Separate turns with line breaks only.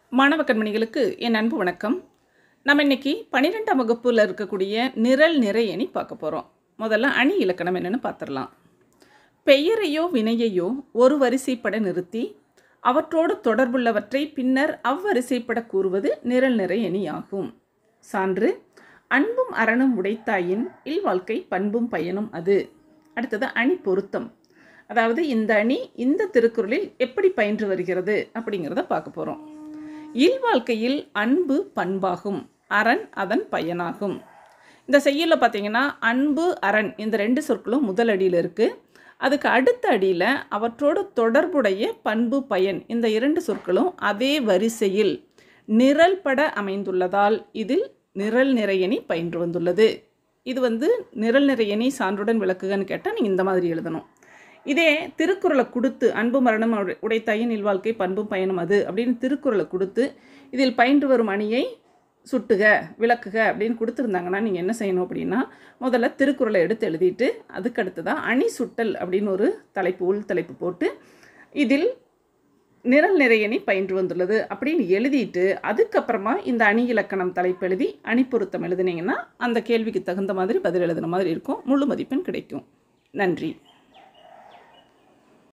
மாணவ கண்மணிகளுக்கு என் அன்பு வணக்கம் நம்ம இன்னைக்கு பன்னிரெண்டாம் வகுப்பில் இருக்கக்கூடிய நிரல் நிறை அணி பார்க்க போகிறோம் முதல்ல அணி இலக்கணம் என்னன்னு பார்த்துடலாம் பெயரையோ வினையையோ ஒரு வரிசைப்பட நிறுத்தி அவற்றோடு தொடர்புள்ளவற்றை பின்னர் அவ்வரிசைப்பட கூறுவது நிரல் நிறை அணி ஆகும் சான்று அன்பும் அறனும் உடைத்தாயின் இல்வாழ்க்கை பண்பும் பயனும் அது அடுத்தது அணி பொருத்தம் அதாவது இந்த அணி இந்த திருக்குறளில் எப்படி பயின்று வருகிறது அப்படிங்கிறத பார்க்க போகிறோம் இல்வாழ்க்கையில் அன்பு பண்பாகும் அரண் அதன் பயனாகும் இந்த செய்யுளில் பார்த்தீங்கன்னா அன்பு அரண் இந்த ரெண்டு சொற்களும் முதல் அடியில் இருக்குது அதுக்கு அடுத்த அடியில் அவற்றோடு தொடர்புடைய பண்பு பயன் இந்த இரண்டு சொற்களும் அதே வரிசையில் நிரல்பட அமைந்துள்ளதால் இதில் நிரல் நிறையணி பயின்று வந்துள்ளது இது வந்து நிரல் நிறையணி சான்றுடன் விளக்குகன்னு கேட்டால் நீங்கள் இந்த மாதிரி எழுதணும் இதே திருக்குறளை கொடுத்து அன்பு மரணம் உடை- உடைத்தாயின் இல்வாழ்க்கை பண்பும் பயனும் அது அப்படின்னு திருக்குறளை கொடுத்து இதில் பயின்று வரும் அணியை சுட்டுக விளக்குக அப்படின்னு கொடுத்துருந்தாங்கன்னா நீங்கள் என்ன செய்யணும் அப்படின்னா முதல்ல திருக்குறளை எடுத்து எழுதிட்டு அதுக்கு அடுத்ததான் அணி சுட்டல் அப்படின்னு ஒரு தலைப்பு உள் தலைப்பு போட்டு இதில் நிரல் நிறையணி பயின்று வந்துள்ளது அப்படின்னு எழுதிட்டு அதுக்கப்புறமா இந்த அணி இலக்கணம் தலைப்பு எழுதி அணி பொருத்தம் எழுதுனீங்கன்னா அந்த கேள்விக்கு தகுந்த மாதிரி பதில் எழுதுன மாதிரி இருக்கும் முழு மதிப்பெண் கிடைக்கும் நன்றி